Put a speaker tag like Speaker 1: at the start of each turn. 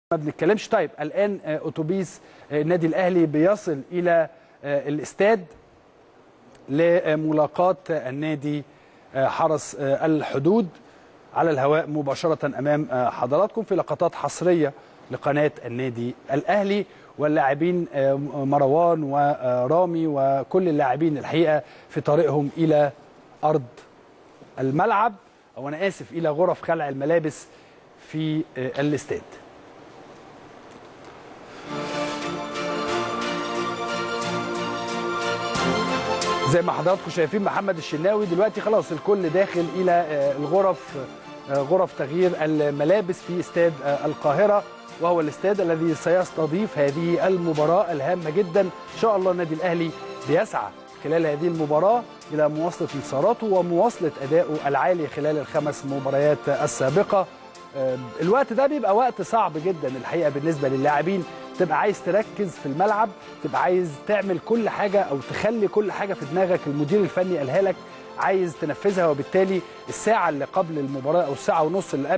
Speaker 1: ما بنتكلمش طيب الان آه، اتوبيس آه، النادي الاهلي بيصل الى آه، الاستاد لملاقاه النادي آه، حرس آه، الحدود على الهواء مباشره امام آه، حضراتكم في لقطات حصريه لقناه النادي الاهلي واللاعبين آه، مروان ورامي وكل اللاعبين الحقيقه في طريقهم الى ارض الملعب او انا اسف الى غرف خلع الملابس في آه، الاستاد زي ما حضراتكم شايفين محمد الشناوي دلوقتي خلاص الكل داخل الى آه، الغرف آه، غرف تغيير الملابس في استاد آه، القاهره وهو الاستاد الذي سيستضيف هذه المباراه الهامه جدا ان شاء الله النادي الاهلي بيسعى خلال هذه المباراه الى مواصله انتصاراته ومواصله ادائه العالي خلال الخمس مباريات السابقه آه، الوقت ده بيبقى وقت صعب جدا الحقيقه بالنسبه للاعبين تبقى عايز تركز في الملعب تبقى عايز تعمل كل حاجه او تخلي كل حاجه في دماغك المدير الفني قالها لك عايز تنفذها وبالتالي الساعه اللي قبل المباراه او الساعه ونص اللي قبل